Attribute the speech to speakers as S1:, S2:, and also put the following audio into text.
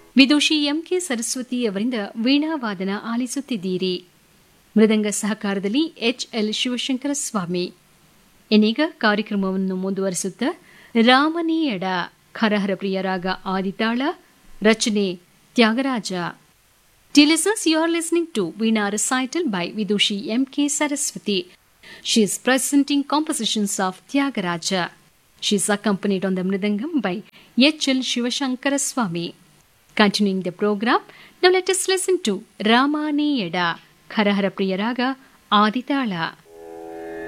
S1: ವಿದುಷಿ MK Saraswati ಅವರಿಂದ ವೀಣಾವಾದನ ಆಲಿಸುತ್ತಿದ್ದೀರಿ ಮೃದಂಗ ಸಹಕಾರದಲ್ಲಿ HL Shivashankara ಸ್ವಾಮಿ ಇನ್ನೀಗ ಕಾರ್ಯಕ್ರಮವನ್ನು ಮುಂದುವರಿಸುತ್ತ ರಾಮನೀಯಡ ಖರಹರ ಪ್ರಿಯರಾಗ ಆದಿತಾಳ ರಚನೆ Tyagaraja Dear listeners, you are listening to Veena recital by Vidushi M.K. Saraswati. She is presenting compositions of Tyagaraja. She is accompanied on the Mridangam by H.L. Shivashankara Swami. Continuing the program, now let us listen to Ramani Yada, Kharahara Priyaraga, Aditala.